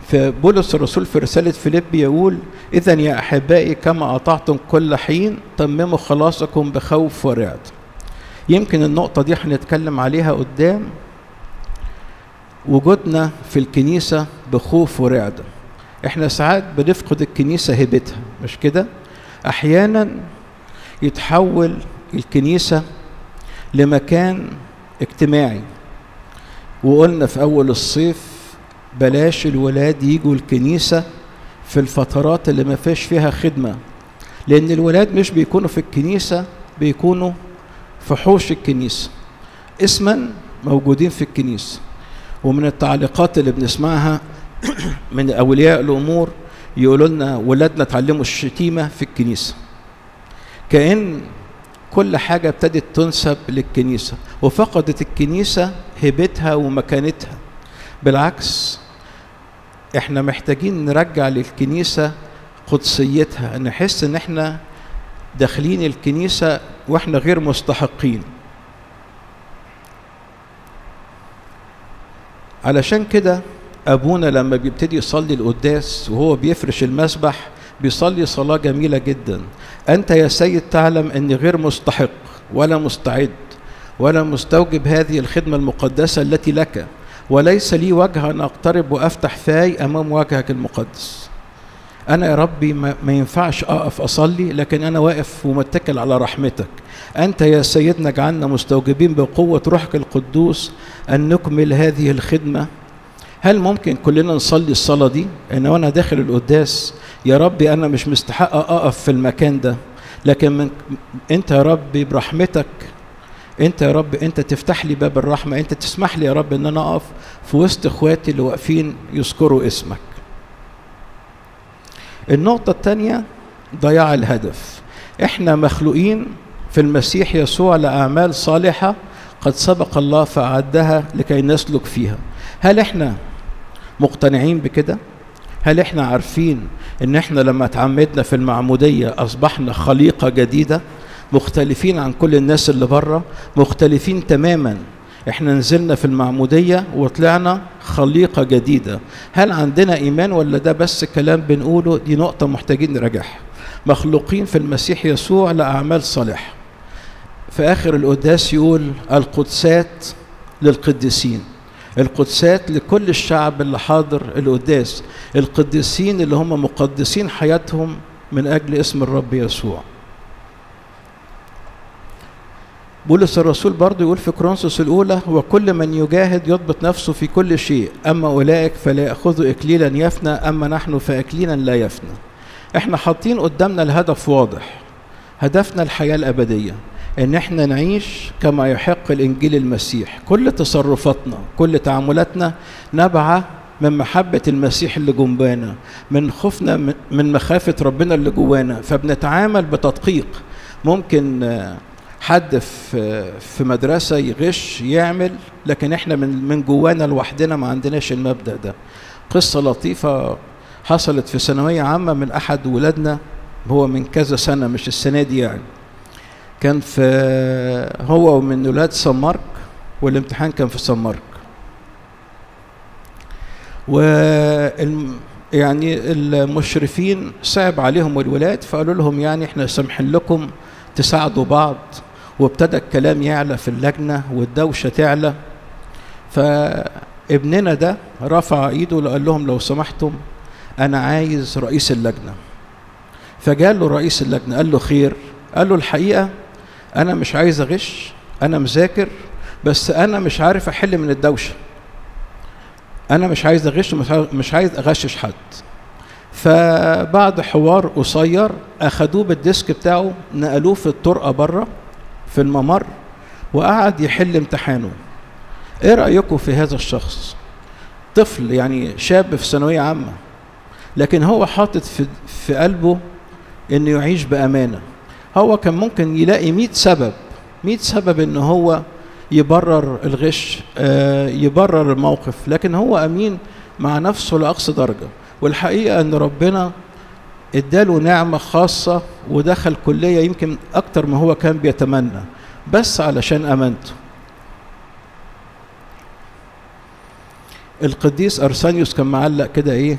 فبولس الرسول في رسالة فيليب يقول إذا يا أحبائي كما أطعتم كل حين تمموا خلاصكم بخوف ورعد يمكن النقطة دي هنتكلم عليها قدام وجودنا في الكنيسة بخوف ورعدة احنا ساعات بنفقد الكنيسة هيبتها مش كده احيانا يتحول الكنيسة لمكان اجتماعي وقلنا في اول الصيف بلاش الولاد يجوا الكنيسة في الفترات اللي ما فيش فيها خدمة لان الولاد مش بيكونوا في الكنيسة بيكونوا في حوش الكنيسة اسما موجودين في الكنيسة ومن التعليقات اللي بنسمعها من اولياء الامور يقولوا لنا ولادنا اتعلموا الشتيمه في الكنيسه كان كل حاجه ابتدت تنسب للكنيسه وفقدت الكنيسه هيبتها ومكانتها بالعكس احنا محتاجين نرجع للكنيسه قدسيتها نحس ان احنا داخلين الكنيسه واحنا غير مستحقين علشان كده ابونا لما بيبتدي يصلي القداس وهو بيفرش المسبح بيصلي صلاه جميله جدا انت يا سيد تعلم اني غير مستحق ولا مستعد ولا مستوجب هذه الخدمه المقدسه التي لك وليس لي وجه ان اقترب وافتح فاي امام وجهك المقدس انا يا ربي ما ينفعش اقف اصلي لكن انا واقف ومتكل على رحمتك انت يا سيدنا اجعلنا مستوجبين بقوه روحك القدوس ان نكمل هذه الخدمه هل ممكن كلنا نصلي الصلاة دي؟ إن وأنا داخل القداس يا ربي أنا مش مستحق أقف في المكان ده، لكن من أنت يا ربي برحمتك أنت يا رب أنت تفتح لي باب الرحمة، أنت تسمح لي يا رب إن أنا أقف في وسط إخواتي اللي واقفين يذكروا اسمك. النقطة الثانية ضياع الهدف. إحنا مخلوقين في المسيح يسوع لأعمال صالحة قد سبق الله فأعدها لكي نسلك فيها. هل احنا مقتنعين بكده هل احنا عارفين ان احنا لما اتعمدنا في المعمودية اصبحنا خليقة جديدة مختلفين عن كل الناس اللي بره مختلفين تماما احنا نزلنا في المعمودية وطلعنا خليقة جديدة هل عندنا ايمان ولا ده بس كلام بنقوله دي نقطة محتاجين نراجعها مخلوقين في المسيح يسوع لأعمال صالحة في آخر القداس يقول القدسات للقديسين القدسات لكل الشعب اللي حاضر القداس القديسين اللي هم مقدسين حياتهم من اجل اسم الرب يسوع بولس الرسول برضه يقول في كرونسوس الاولى وكل من يجاهد يضبط نفسه في كل شيء اما اولئك فلا ياخذوا اكليلا يفنى اما نحن فاكليلا لا يفنى احنا حاطين قدامنا الهدف واضح هدفنا الحياه الابديه ان احنا نعيش كما يحق الانجيل المسيح كل تصرفاتنا كل تعاملاتنا نبعه من محبة المسيح اللي جوانا من خوفنا من مخافة ربنا اللي جوانا فبنتعامل بتدقيق ممكن حد في في مدرسة يغش يعمل لكن احنا من من جوانا لوحدنا ما عندناش المبدأ ده قصة لطيفة حصلت في ثانوية عامة من أحد ولادنا هو من كذا سنة مش السنة دي يعني كان في هو من ولاد سمارك والامتحان كان في سمارك و يعني المشرفين صعب عليهم الولاد فقالوا لهم يعني احنا سامحين لكم تساعدوا بعض وابتدى الكلام يعلى في اللجنه والدوشه تعلى فابننا ده رفع ايده وقال لهم لو سمحتم انا عايز رئيس اللجنه فجاء له رئيس اللجنه قال له خير قال له الحقيقه انا مش عايز اغش انا مذاكر بس انا مش عارف احل من الدوشه انا مش عايز اغش مش عايز اغشش حد فبعد حوار قصير اخدوه بالديسك بتاعه نقلوه في الطرقه بره في الممر وقعد يحل امتحانه ايه رايكم في هذا الشخص طفل يعني شاب في ثانويه عامه لكن هو حاطط في في قلبه انه يعيش بامانه هو كان ممكن يلاقي مئة سبب مئة سبب ان هو يبرر الغش آه يبرر الموقف لكن هو امين مع نفسه لاقصى درجه والحقيقه ان ربنا اداله نعمه خاصه ودخل كليه يمكن اكتر ما هو كان بيتمنى بس علشان امانته القديس ارسانيوس كان معلق كده ايه